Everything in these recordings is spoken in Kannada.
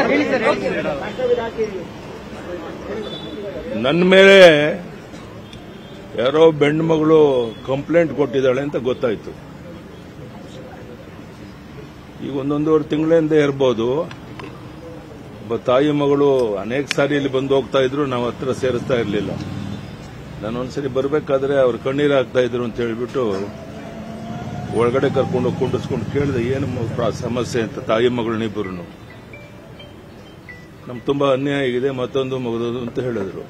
ನನ್ನ ಮೇಲೆ ಯಾರೋ ಬೆಂಡ್ ಮಗಳು ಕಂಪ್ಲೇಂಟ್ ಕೊಟ್ಟಿದ್ದಾಳೆ ಅಂತ ಗೊತ್ತಾಯ್ತು ಈಗ ಒಂದೊಂದೂವರೆ ತಿಂಗಳಿಂದ ಇರ್ಬೋದು ಒಬ್ಬ ತಾಯಿ ಮಗಳು ಅನೇಕ ಸಾರಿ ಇಲ್ಲಿ ಬಂದು ಹೋಗ್ತಾ ಇದ್ರು ನಾವು ಹತ್ರ ಸೇರಿಸ್ತಾ ಇರಲಿಲ್ಲ ನಾನು ಒಂದ್ಸರಿ ಬರಬೇಕಾದ್ರೆ ಅವ್ರು ಕಣ್ಣೀರು ಹಾಕ್ತಾ ಇದ್ರು ಅಂತ ಹೇಳ್ಬಿಟ್ಟು ಒಳಗಡೆ ಕರ್ಕೊಂಡು ಕುಂಡಿಸ್ಕೊಂಡು ಕೇಳಿದೆ ಏನು ಮ- ಪ್ರ- ಸಮಸ್ಯೆ ಅಂತ ತಾಯಿ ಮಗಳನ್ನಿಬ್ಬರು ನಮ್ಗೆ ತುಂಬಾ ಅನ್ಯಾಯ ಆಗಿದೆ ಮತ್ತೊಂದು ಮುಗಿದೋದು ಅಂತ ಹೇಳಿದ್ರು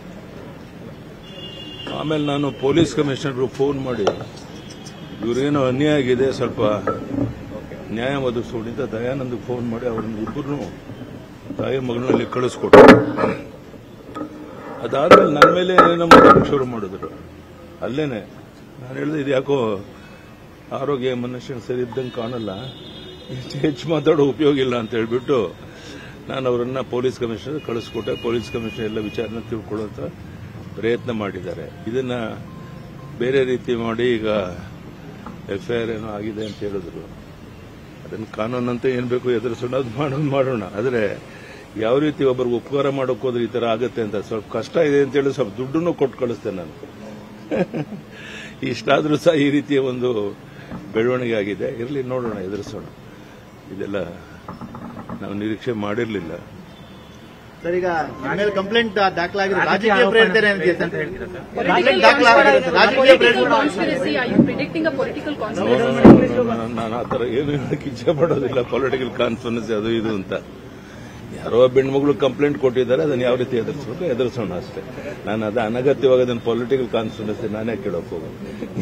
ಆಮೇಲೆ ನಾನು ಪೊಲೀಸ್ ಕಮಿಷನರ್ಗೂ ಫೋನ್ ಮಾಡಿ ಇವ್ರೇನೋ ಅನ್ಯಾಯ ಆಗಿದೆ ಸ್ವಲ್ಪ ನ್ಯಾಯ ಒದಗಿಸ್ಕೊಡಿ ಅಂತ ದಯಾನಂದ್ ಫೋನ್ ಮಾಡಿ ಅವ್ರನ್ನ ಇಬ್ಬರು ತಾಯಿ ಮಗಳನ್ನಲ್ಲಿ ಕಳಿಸ್ಕೊಟ್ರು ಅದಾದ್ಮೇಲೆ ನನ್ನ ಮೇಲೆ ಏನೋ ಮಾತಾಡಕ್ಕೆ ಶುರು ಮಾಡಿದ್ರು ಅಲ್ಲೇನೆ ನಾನು ಹೇಳಿದೆ ಇದು ಯಾಕೋ ಆರೋಗ್ಯ ಮನುಷ್ಯನ ಸರಿ ಇದ್ದಂಗೆ ಕಾಣಲ್ಲ ಹೆಚ್ಚು ಹೆಚ್ಚು ಮಾತಾಡೋ ಉಪಯೋಗ ಇಲ್ಲ ಅಂತ ಹೇಳ್ಬಿಟ್ಟು ನಾನು ಅವರನ್ನ ಪೊಲೀಸ್ ಕಮಿಷನರ್ ಕಳಿಸ್ಕೊಟ್ಟೆ ಪೊಲೀಸ್ ಕಮಿಷನರ್ ಎಲ್ಲ ವಿಚಾರನ ತಿಳ್ಕೊಳ್ಳುವಂತ ಪ್ರಯತ್ನ ಮಾಡಿದ್ದಾರೆ ಇದನ್ನ ಬೇರೆ ರೀತಿ ಮಾಡಿ ಈಗ ಎಫ್ಐಆರ್ ಏನೋ ಆಗಿದೆ ಅಂತ ಹೇಳಿದ್ರು ಅದನ್ನು ಕಾನೂನಂತೆ ಏನ್ ಬೇಕು ಎದುರಿಸೋಣ ಅದು ಮಾಡೋದು ಮಾಡೋಣ ಆದರೆ ಯಾವ ರೀತಿ ಒಬ್ಬರಿಗೆ ಉಪಕಾರ ಮಾಡೋಕೆ ಹೋದ್ರೆ ಈ ತರ ಆಗತ್ತೆ ಅಂತ ಸ್ವಲ್ಪ ಕಷ್ಟ ಇದೆ ಅಂತ ಹೇಳಿ ಸ್ವಲ್ಪ ದುಡ್ಡನ್ನು ಕೊಟ್ಟು ಕಳಿಸ್ತೇನೆ ನಾನು ಇಷ್ಟಾದ್ರೂ ಸಹ ಈ ರೀತಿಯ ಒಂದು ಬೆಳವಣಿಗೆ ಆಗಿದೆ ಇರಲಿ ನೋಡೋಣ ಎದುರಿಸೋಣ ಇದೆಲ್ಲ ನಾವು ನಿರೀಕ್ಷೆ ಮಾಡಿರಲಿಲ್ಲ ಸರ್ ಈಗ ಆಮೇಲೆ ಕಂಪ್ಲೇಂಟ್ ದಾಖಲಾಗಿದೆ ರಾಜಕೀಯ ಪ್ರೇರಿತರೆ ಅಂತ ಕಂಪ್ಲೇಂಟ್ ದಾಖಲಾಗಿದೆ ರಾಜಕೀಯ Political ಪ್ರೇರಿತ conspiracy, are you predicting a political conspiracy? ನಾನು ಆ ಥರ ಏನು ಹೇಳಕ್ಕೆ ಇಚ್ಛೆ ಪಡೋದಿಲ್ಲ ಪೊಲಿಟಿಕಲ್ ಕಾನ್ಫರೆನ್ಸ್ ಅದು ಇದು ಅಂತ ಯಾರೋ ಹೆಣ್ಮಗಳು ಕಂಪ್ಲೇಂಟ್ ಕೊಟ್ಟಿದ್ದಾರೆ ಅದನ್ನ ಯಾವ ರೀತಿ ಎದುರಿಸಬೇಕು ಎದುರಿಸೋಣ ಅಷ್ಟೇ ನಾನು ಅದು ಅನಗತ್ಯವಾಗಿ ಅದನ್ನ ಪೊಲಿಟಿಕಲ್ ಕಾನ್ಫರೆನ್ಸ್ ನಾನೇ ಕೇಳೋಕೆ ಹೋಗೋದು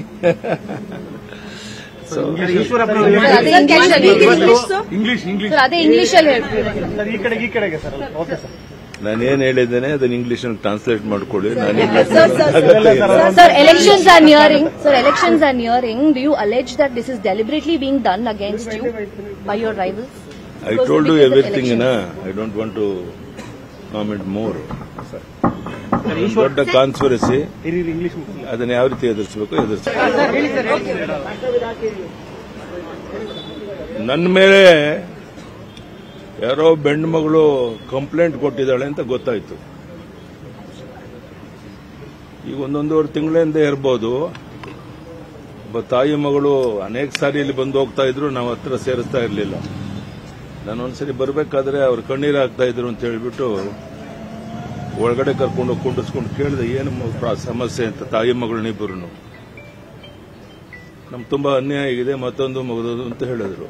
ಸೊ ಅದೇ ಇಂಗ್ಲಿಷ್ ಇಂಗ್ಲಿಷ್ ಇಂಗ್ಲಿಷ್ ಸರ್ ಅದೇ ಇಂಗ್ಲಿಷ್ ಅಲ್ಲಿ ಹೇಳ್ತೀವಿ ಈ ಕಡೆಗೆ ಈ ಕಡೆಗೆ ಸರ್ ಓಕೆ ಸರ್ ನಾನೇನ್ ಹೇಳಿದ್ದೇನೆ ಅದನ್ನ ಇಂಗ್ಲಿಷ್ ಟ್ರಾನ್ಸ್ಲೇಟ್ ಮಾಡ್ಕೊಳ್ಳಿ ನಾನು Sir, sir, sir, sir, elections are nearing. Sir, elections are nearing. Do you allege that this is deliberately being done against you by your rivals? I told you everything ನಾ I don't want to comment more ದೊಡ್ಡ ಕಾನ್ಸ್ಪಿರಸಿ ಇಂಗ್ಲಿಷ್ ಅದನ್ನ ಯಾವ ರೀತಿ ಎದುರಿಸಬೇಕು ಎದುರಿಸಬೇಕು ನನ್ನ ಮೇಲೆ ಯಾರೋ ಬೆಂಡ್ ಮಗಳು ಕಂಪ್ಲೇಂಟ್ ಕೊಟ್ಟಿದ್ದಾಳೆ ಅಂತ ಗೊತ್ತಾಯ್ತು ಈಗ ಒಂದೊಂದೂವರೆ ತಿಂಗಳಿಂದ ಇರ್ಬೋದು ಒಬ್ಬ ತಾಯಿ ಮಗಳು ಅನೇಕ ಸಾರಿ ಇಲ್ಲಿ ಬಂದು ಹೋಗ್ತಾ ಇದ್ರು ನಾವು ಹತ್ರ ಸೇರಿಸ್ತಾ ಇರಲಿಲ್ಲ ನಾನು ಒಂದ್ಸರಿ ಬರಬೇಕಾದ್ರೆ ಅವ್ರು ಕಣ್ಣೀರು ಹಾಕ್ತಾ ಇದ್ರು ಅಂತ ಹೇಳ್ಬಿಟ್ಟು ಒಳಗಡೆ ಕರ್ಕೊಂಡು ಕುಂಡಿಸ್ಕೊಂಡು ಕೇಳಿದೆ ಏನು ಮ- ಪ್ರ- ಸಮಸ್ಯೆ ಅಂತ ತಾಯಿ ಮಗಳನ್ನಿಬ್ಬರು ನಮ್ಗೆ ತುಂಬಾ ಅನ್ಯಾಯ ಆಗಿದೆ ಮತ್ತೊಂದು ಮುಗಿದೋದು ಅಂತ ಹೇಳಿದ್ರು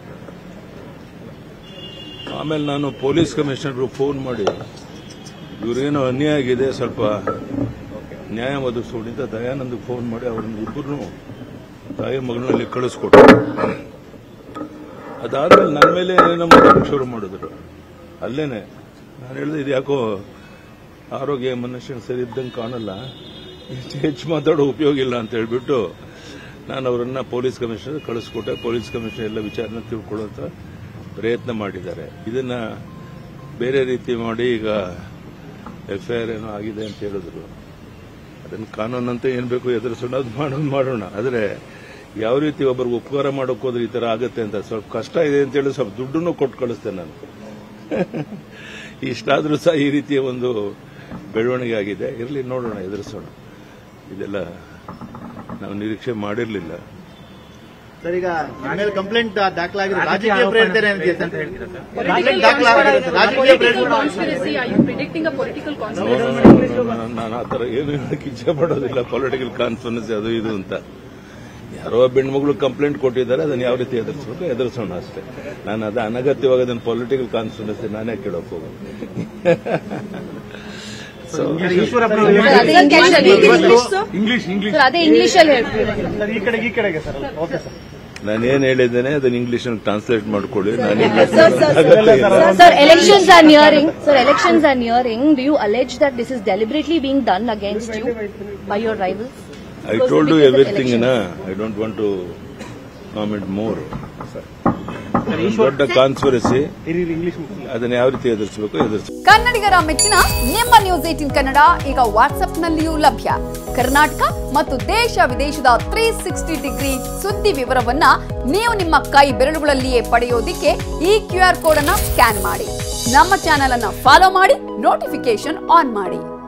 ಆಮೇಲೆ ನಾನು ಪೊಲೀಸ್ ಕಮಿಷನರ್ಗೂ ಫೋನ್ ಮಾಡಿ ಇವ್ರೇನೋ ಅನ್ಯಾಯ ಆಗಿದೆ ಸ್ವಲ್ಪ ನ್ಯಾಯ ಒದಗಿಸ್ಕೊಡಿ ಅಂತ ದಯಾನಂದ್ ಫೋನ್ ಮಾಡಿ ಅವ್ರನ್ನ ಇಬ್ಬರು ತಾಯಿ ಮಗಳನ್ನಲ್ಲಿ ಕಳಿಸ್ಕೊಟ್ರು ಅದಾದ್ಮೇಲೆ ನನ್ನ ಮೇಲೆ ಏನೋ ಮಾತಾಡಕ್ಕೆ ಶುರು ಮಾಡಿದ್ರು ಅಲ್ಲೇನೆ ನಾನು ಹೇಳಿದೆ ಇದು ಯಾಕೋ ಆರೋಗ್ಯ ಮನುಷ್ಯನ ಸರಿ ಇದ್ದಂಗೆ ಕಾಣಲ್ಲ ಹೆಚ್ಚು ಹೆಚ್ಚು ಮಾತಾಡೋ ಉಪಯೋಗ ಇಲ್ಲ ಅಂತ ಹೇಳ್ಬಿಟ್ಟು ನಾನು ಅವರನ್ನ ಪೊಲೀಸ್ ಕಮಿಷನರ್ ಕಳಿಸ್ಕೊಟ್ಟೆ ಪೊಲೀಸ್ ಕಮಿಷನರ್ ಎಲ್ಲ ವಿಚಾರನ ತಿಳ್ಕೊಳ್ಳುವಂತ ಪ್ರಯತ್ನ ಮಾಡಿದ್ದಾರೆ ಇದನ್ನ ಬೇರೆ ರೀತಿ ಮಾಡಿ ಈಗ ಎಫ್ಐಆರ್ ಏನೋ ಆಗಿದೆ ಅಂತ ಹೇಳಿದ್ರು ಅದನ್ನು ಕಾನೂನಂತೆ ಏನ್ ಬೇಕು ಎದುರಿಸೋಣ ಅದು ಮಾಡೋದು ಮಾಡೋಣ ಆದರೆ ಯಾವ ರೀತಿ ಒಬ್ಬರಿಗೆ ಉಪಕಾರ ಮಾಡೋಕೆ ಹೋದ್ರೆ ಈ ತರ ಆಗತ್ತೆ ಅಂತ ಸ್ವಲ್ಪ ಕಷ್ಟ ಇದೆ ಅಂತ ಹೇಳಿ ಸ್ವಲ್ಪ ದುಡ್ಡನ್ನು ಕೊಟ್ಟು ಕಳಿಸ್ತೇನೆ ನಾನು ಇಷ್ಟಾದ್ರೂ ಸಹ ಈ ರೀತಿಯ ಒಂದು ಬೆಳವಣಿಗೆ ಆಗಿದೆ ಇರಲಿ ನೋಡೋಣ ಎದುರಿಸೋಣ ಇದೆಲ್ಲ ನಾವು ನಿರೀಕ್ಷೆ ಮಾಡಿರಲಿಲ್ಲ ಸರ್ ಈಗ ಆಮೇಲೆ ಕಂಪ್ಲೇಂಟ್ ದಾಖಲಾಗಿದೆ ರಾಜಕೀಯ ಪ್ರೇರಿತರೆ ಅಂತ ಕಂಪ್ಲೇಂಟ್ Political ದಾಖಲಾಗಿದೆ ರಾಜಕೀಯ Political ಪ್ರೇರಿತ conspiracy, are you predicting a political conspiracy? ನಾನು ಆ ಥರ ಏನು ಹೇಳಕ್ಕೆ ಇಚ್ಛೆ ಪಡೋದಿಲ್ಲ ಪೊಲಿಟಿಕಲ್ ಕಾನ್ಫರೆನ್ಸ್ ಅದು ಇದು ಅಂತ ಯಾರೋ ಹೆಣ್ಮಗಳು ಕಂಪ್ಲೇಂಟ್ ಕೊಟ್ಟಿದ್ದಾರೆ ಅದನ್ನ ಯಾವ ರೀತಿ ಎದುರಿಸಬೇಕು ಎದುರಿಸೋಣ ಅಷ್ಟೇ ನಾನು ಅದು ಅನಗತ್ಯವಾಗಿ ಅದನ್ನ ಪೊಲಿಟಿಕಲ್ ಕಾನ್ಫರೆನ್ಸ್ ನಾನೇ ಕೇಳೋಕೆ ಹೋಗೋದು ಸೊ ಅದೇ ಇಂಗ್ಲಿಷ್ ಇಂಗ್ಲಿಷ್ ಇಂಗ್ಲಿಷ್ ಸರ್ ಅದೇ ಇಂಗ್ಲಿಷ್ ಅಲ್ಲಿ ಹೇಳ್ತೀವಿ ಈ ಕಡೆಗೆ ಈ ಕಡೆಗೆ ಸರ್ ಓಕೆ ಸರ್ ನಾನೇನ್ ಹೇಳಿದ್ದೇನೆ ಅದನ್ನ ಇಂಗ್ಲಿಷ್ ಟ್ರಾನ್ಸ್ಲೇಟ್ ಮಾಡ್ಕೊಳ್ಳಿ ನಾನು Sir, sir, sir, sir, elections are nearing. Sir, elections are nearing. Do you allege that this is deliberately being done against you by your rivals? I told you everything ನಾ I don't want to comment more ದೊಡ್ಡ ಕಾನ್ಸ್ಪಿರಸಿ ಇಂಗ್ಲಿಷ್ ಅದನ್ನ ಯಾವ ರೀತಿ ಎದುರಿಸಬೇಕು ಎದುರಿಸಬೇಕು ಕನ್ನಡಿಗರ ಮೆಚ್ಚಿನ ನಿಮ್ಮ ನ್ಯೂಸ್ ಏಟಿನ್ ಕನ್ನಡ ಈಗ ವಾಟ್ಸ್ಆಪ್ನಲ್ಲಿಯೂ ಲಭ್ಯ ಕರ್ನಾಟಕ ಮತ್ತು ದೇಶ ವಿದೇಶದ ತ್ರೀ ಸಿಕ್ಸ್ಟಿ ಡಿಗ್ರಿ ಸುದ್ದಿ ವಿವರವನ್ನ ನೀವು ನಿಮ್ಮ ಕೈ ಬೆರಳುಗಳಲ್ಲಿಯೇ ಪಡೆಯೋದಿಕ್ಕೆ ಈ ಕ್ಯೂ ಆರ್ ಕೋಡ್ ಅನ್ನ ಸ್ಕ್ಯಾನ್ ಮಾಡಿ ನಮ್ಮ ಚಾನೆಲ್ ಅನ್ನ ಫಾಲೋ ಮಾಡಿ ನೋಟಿಫಿಕೇಶನ್ ಆನ್ ಮಾಡಿ